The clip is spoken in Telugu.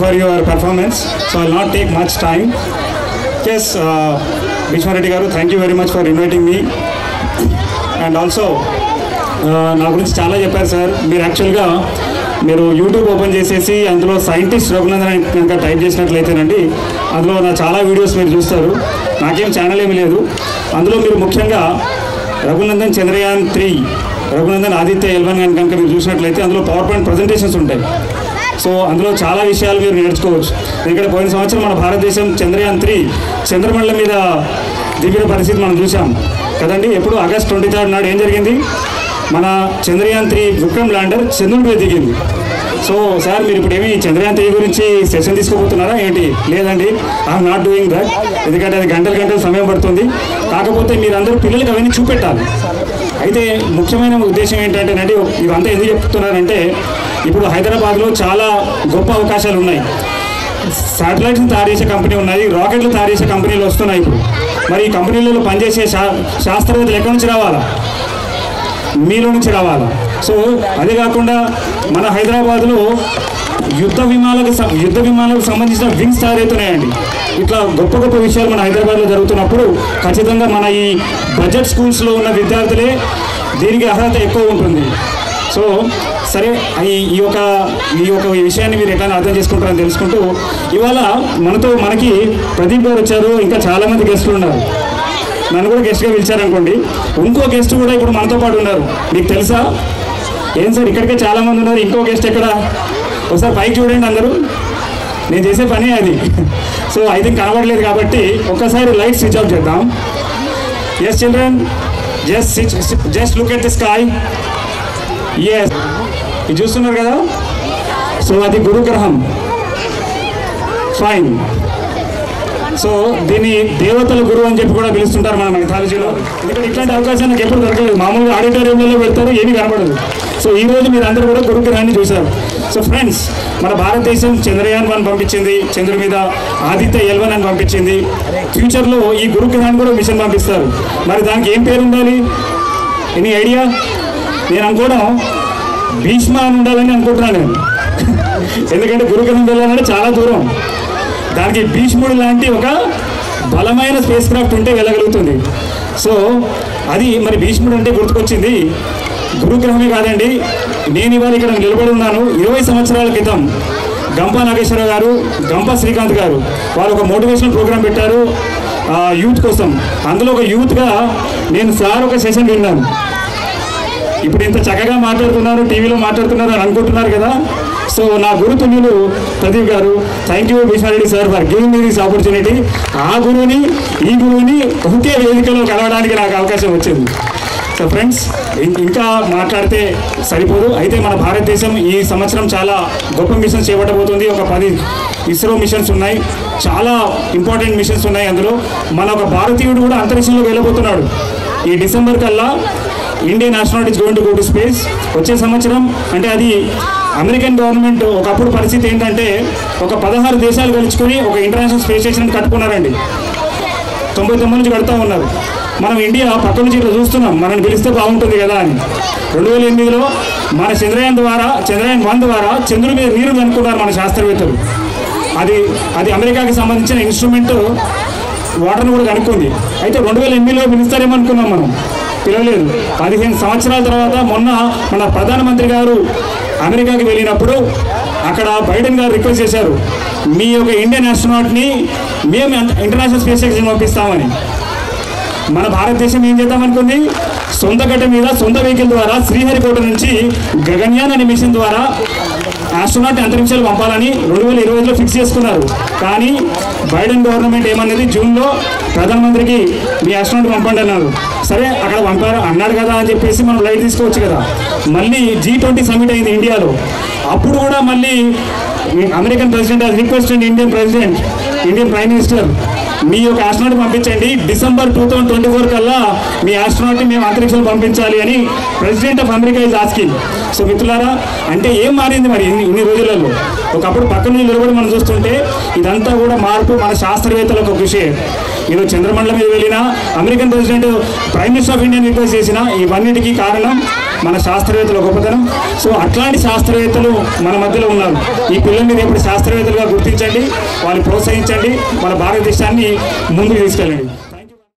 for your performance so I not take much time yes Vishwareddy garu thank you very much for inviting me and also నా గురించి చాలా చెప్పారు సార్ మీరు యాక్చువల్గా మీరు యూట్యూబ్ ఓపెన్ చేసేసి అందులో సైంటిస్ట్ రఘునందన్ అని కనుక టైప్ చేసినట్లయితేనండి అందులో నా చాలా వీడియోస్ మీరు చూస్తారు నాకేం ఛానల్ ఏమీ లేదు అందులో మీరు ముఖ్యంగా రఘునందన్ చంద్రయాన్ త్రీ రఘునందన్ ఆదిత్య ఎల్వన్ అని కనుక మీరు చూసినట్లయితే అందులో పవర్ పాయింట్ ప్రజెంటేషన్స్ ఉంటాయి సో అందులో చాలా విషయాలు మీరు నేర్చుకోవచ్చు ఎందుకంటే పోయిన సంవత్సరం మన భారతదేశం చంద్రయాన్ త్రీ చంద్రమండలం మీద దిగిన పరిస్థితి మనం చూసాం కదండి ఎప్పుడు ఆగస్ట్ ట్వంటీ థర్డ్ నాడు ఏం జరిగింది మన చంద్రయాన్ త్రీ విక్రమ్ ల్యాండర్ చంద్రుడి మీద దిగింది సో సార్ మీరు ఇప్పుడు ఏమి చంద్రయాన్ త్రీ గురించి సెషన్ తీసుకోబోతున్నారా ఏంటి లేదండి ఐఎమ్ నాట్ డూయింగ్ దట్ ఎందుకంటే అది గంటలు గంటలు సమయం పడుతుంది కాకపోతే మీరందరూ పిల్లలకి అవన్నీ చూపెట్టాలి అయితే ముఖ్యమైన ఉద్దేశం ఏంటంటేనండి ఇవంతా ఎందుకు చెప్తున్నారంటే ఇప్పుడు హైదరాబాద్లో చాలా గొప్ప అవకాశాలు ఉన్నాయి శాటిలైట్స్ని తయారు చేసే కంపెనీ ఉన్నది రాకెట్లు తయారు చేసే కంపెనీలు వస్తున్నాయి ఇప్పుడు మరి ఈ కంపెనీలలో పనిచేసే శా శాస్త్రవేత్తలు ఎక్కడి నుంచి రావాలా మీలో నుంచి రావాలా సో అదే కాకుండా మన హైదరాబాద్లో యుద్ధ విమానాలకు సం- యుద్ధ విమానాలకు సంబంధించిన వింగ్స్ తయారవుతున్నాయండి ఇట్లా గొప్ప గొప్ప విషయాలు మన హైదరాబాద్లో జరుగుతున్నప్పుడు ఖచ్చితంగా మన ఈ బడ్జెట్ స్కూల్స్లో ఉన్న విద్యార్థులే దీనికి అర్హత ఎక్కువ ఉంటుంది సో సరే ఈ ఈ యొక్క ఈ యొక్క విషయాన్ని మీరు ఎట్లా అర్థం చేసుకుంటారని తెలుసుకుంటూ ఇవాళ మనతో మనకి ప్రదీప్ గారు వచ్చారు ఇంకా చాలామంది గెస్టులు ఉన్నారు నన్ను కూడా గెస్ట్గా పిలిచారనుకోండి ఇంకో గెస్ట్ కూడా ఇప్పుడు మనతో పాటు ఉన్నారు మీకు తెలుసా ఏం సార్ ఇక్కడికే చాలా మంది ఉన్నారు ఇంకో గెస్ట్ ఎక్కడ ఒకసారి పైకి చూడండి అందరూ నేను చేసే పని అది సో ఐ థింక్ కనబడలేదు కాబట్టి ఒక్కసారి లైట్ స్విచ్ ఆఫ్ చేద్దాం yes children just just look at the sky yes ఇది చూస్తున్నారు కదా సో అది గురుగ్రహం ఫైన్ సో దీన్ని దేవతల గురువు అని చెప్పి కూడా పిలుస్తుంటారు మన మెథాలజీలో ఎందుకంటే ఇట్లాంటి అవకాశం నాకు ఎప్పుడు దొరకలేదు మామూలుగా ఆడిటోరియంలో పెడతారు ఏమీ కనబడదు సో ఈ రోజు మీరు అందరూ కూడా గురుగ్రహాన్ని చూశారు సో ఫ్రెండ్స్ మన భారతదేశం చంద్రయాన్ వన్ పంపించింది చంద్రుడి మీద ఆదిత్య ఎల్ వన్ అని పంపించింది ఫ్యూచర్లో ఈ గురుగ్రహాన్ని కూడా మిషన్ పంపిస్తారు మరి దానికి ఏం పేరు ఉండాలి ఎనీ ఐడియా నేను అనుకోవడం భీష్మ అని ఉండాలని అనుకుంటున్నాను నేను ఎందుకంటే గురుగ్రహం వెళ్ళాలంటే చాలా దూరం దానికి భీష్ముడు లాంటి ఒక బలమైన స్పేస్ క్రాఫ్ట్ ఉంటే వెళ్ళగలుగుతుంది సో అది మరి భీష్ముడు అంటే గుర్తుకొచ్చింది గురుగ్రహమే కాదండి నేను ఇవాళ ఇక్కడ నిలబడి ఉన్నాను ఇరవై సంవత్సరాల క్రితం గంపా నాగేశ్వరరావు గారు గంపా శ్రీకాంత్ గారు వారు ఒక మోటివేషనల్ ప్రోగ్రామ్ పెట్టారు ఆ, యూత్ కోసం అందులో ఒక యూత్గా నేను సార్ ఒక సెషన్ విన్నాను ఇప్పుడు ఇంత చక్కగా మాట్లాడుతున్నారు టీవీలో మాట్లాడుతున్నారు అని అనుకుంటున్నారు కదా సో నా గురుతుల్యులు Pradeep garu thank you Vishwareddy sir for giving me this opportunity ఆ గురువుని ఈ గురువుని ఒకే వేదికలో కలవడానికి నాకు అవకాశం వచ్చింది సో ఫ్రెండ్స్ ఇం- ఇంకా మాట్లాడితే సరిపోదు అయితే మన భారతదేశం ఈ సంవత్సరం చాలా గొప్ప మిషన్స్ చేపట్టబోతుంది ఒక పది ఇస్రో మిషన్స్ ఉన్నాయి చాలా ఇంపార్టెంట్ మిషన్స్ ఉన్నాయి అందులో మన ఒక భారతీయుడు కూడా అంతరిక్షంలో వెళ్ళబోతున్నాడు ఈ డిసెంబర్ కల్లా Indian astronaut is going to go to space వచ్చే సంవత్సరం అంటే అది అమెరికన్ గవర్నమెంట్ ఒకప్పుడు పరిస్థితి ఏంటంటే ఒక పదహారు దేశాలు కలుసుకొని ఒక ఇంటర్నేషనల్ స్పేస్ స్టేషన్ కట్టుకున్నారండి తొంభై తొమ్మిది నుంచి కడుతూ ఉన్నారు మనం ఇండియా పక్క నుంచి ఇట్లా చూస్తున్నాం మనల్ని పిలిస్తే బాగుంటుంది కదా అని రెండు వేల ఎనిమిదిలో మన చంద్రయాన్ ద్వారా చంద్రయాన్ వన్ ద్వారా చంద్రుడి మీద నీరు కనుక్కున్నారు మన శాస్త్రవేత్తలు అది అది అమెరికాకి సంబంధించిన ఇన్స్ట్రుమెంట్ వాటర్ని కూడా కనుక్కుంది అయితే రెండు వేల ఎనిమిదిలో పిలుస్తారేమో అనుకున్నాం మనం పిలవలేదు పదిహేను సంవత్సరాల తర్వాత మొన్న మన ప్రధానమంత్రి గారు అమెరికాకి వెళ్ళినప్పుడు అక్కడ బైడెన్ గారు రిక్వెస్ట్ చేశారు మీ యొక్క ఇండియన్ ఆస్ట్రోనాట్ని మేము ఇంటర్నేషనల్ స్పేస్ స్టేషన్ పంపిస్తామని మన భారతదేశం ఏం చేద్దాం అనుకుంది సొంత గడ్డ మీద సొంత వెహికల్ ద్వారా శ్రీహరికోట నుంచి గగన్యాన్ అనే మిషన్ ద్వారా ఆస్ట్రోనాట్ అంతరిక్షాలు పంపాలని రెండు వేల ఇరవై ఐదులో ఫిక్స్ చేసుకున్నారు కానీ బైడెన్ గవర్నమెంట్ ఏమన్నది జూన్లో ప్రధానమంత్రికి మీ ఆస్ట్రోనాట్ పంపండి అన్నారు సరే అక్కడ పంపారు అన్నాడు కదా అని చెప్పేసి మనం లైట్ తీసుకోవచ్చు కదా మళ్ళీ జీ ట్వంటీ సమిట్ అయింది ఇండియాలో అప్పుడు కూడా మళ్ళీ American president request Indian president Indian prime minister మీ యొక్క ఆస్ట్రోనాట్ పంపించండి December two thousand twenty four కల్లా మీ ఆస్ట్రోనాట్ని మేము అంతరిక్షంలో పంపించాలి అని president of America is asking so మిత్రులారా అంటే ఏం మారింది మరి ఇన్ని ఇన్ని రోజులలో ఒకప్పుడు పక్కన నుంచి నిలబడి మనం చూస్తుంటే ఇదంతా కూడా మార్పు మన శాస్త్రవేత్తలకు ఒక కృషి ఏదో చంద్రమండలం మీద వెళ్ళినా American president prime minister of India request చేసినా ఇవన్నిటికీ కారణం మన శాస్త్రవేత్తల గొప్పతనం సో అట్లాంటి శాస్త్రవేత్తలు మన మధ్యలో ఉన్నారు ఈ పిల్లల్ని రేపు శాస్త్రవేత్తలుగా గుర్తించండి వాళ్ళు ప్రోత్సహించండి మన భారతదేశాన్ని ముందుకు తీసుకెళ్ళండి